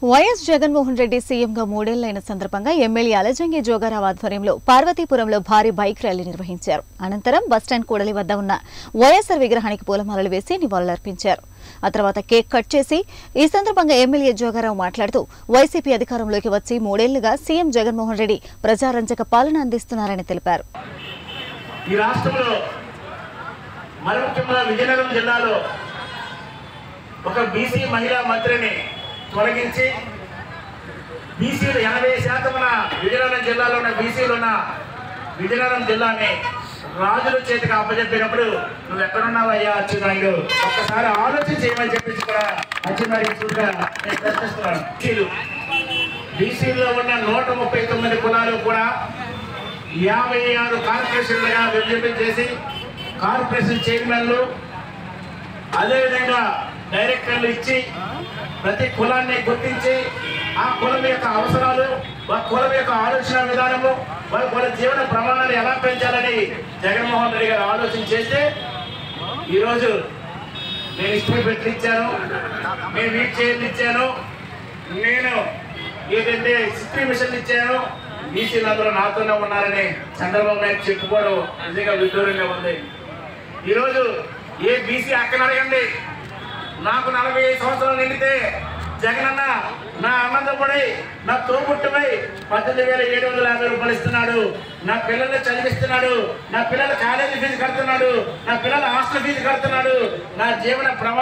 YS Jaganmohan Reddy సీఎంగా మూడేళ్లైన సందర్భంగా MLA Alajangi Joga Rao ఆధ్వర్యంలో పార్వతీపురంలో భారీ బైక్ ర్యాలీ నిర్వహించారు అనంతరం బస్టాండ్ కూడలి వద్ద ఉన్న వైఎస్ఆర్ విగ్రహానికి పూలమాలలు వేసి నివాళులర్పించారు ఆ తర్వాత కేక్ కట్ చేసి ఈ సందర్భంగా ఎమ్మెల్యే జోగారావు మాట్లాడుతూ వైసీపీ అధికారంలోకి వచ్చి మూడేళ్లుగా సీఎం జగన్మోహన్ రెడ్డి ప్రజారంజక పాలన అందిస్తున్నారని తెలిపారు ఈ రాష్ట్రంలో మరి ముఖ్యంగా విజయనగరం జిల్లాలో ఒక బీసీ మహిళా మంత్రిని తొలగించి బీసీలు ఎనభై శాతం ఉన్న విజయనగరం జిల్లాలో ఉన్న బీసీలు ఉన్న విజయనగరం జిల్లాని రాజుల చేతికి అప్పచెప్పినప్పుడు నువ్వు ఎక్కడున్నావయ్యా అచ్యుతాయుడు ఒక్కసారి ఆలోచన చేయమని చెప్పేసి కూడా అచ్యుతాయుడు చూడగా నేను ప్రశ్నిస్తున్నాను బీసీలు బీసీలో ఉన్న నూట ముప్పై తొమ్మిది కులాలు కూడా యాభై ఆరు కార్పొరేషన్లుగా విభజన చేసి కార్పొరేషన్ చైర్మన్లు అదేవిధంగా డైరెక్టర్లు ఇచ్చి ప్రతి కులాన్ని గుర్తించి ఆ కులం యొక్క అవసరాలు ఆ కులం యొక్క ఆలోచన విధానము వారి కుల జీవన ప్రమాణాలు ఎలా పెంచాలని జగన్మోహన్ రెడ్డి గారు ఆలోచన చేస్తే ఈరోజు నేను ఇస్త్రీ పెట్టి ఇచ్చాను నేను వీట్ చైర్లు ఇచ్చాను నేను ఏదైతే సిస్టరీ మిషన్ ఇచ్చాను బీసీలు అందరూ నాతోనే ఉన్నారని చంద్రబాబు నాయుడు చెప్పుకోవడం నిజంగా విడ్డూరంగా ఉంది ఈరోజు ఏ బీసీ అక్కన అడగండి నాకు నలభై ఐదు సంవత్సరాలు నిండితే జగనన్న నా అన్నదమ్ముడై నా తోబుట్టుపై పద్దెనిమిది వేల ఏడు వందల యాభై రూపాయలు ఇస్తున్నాడు నా పిల్లల్ని చదివిస్తున్నాడు నా పిల్లల కాలేజీ ఫీజు కడుతున్నాడు నా పిల్లల హాస్టల్ ఫీజు కడుతున్నాడు నా జీవన ప్రమా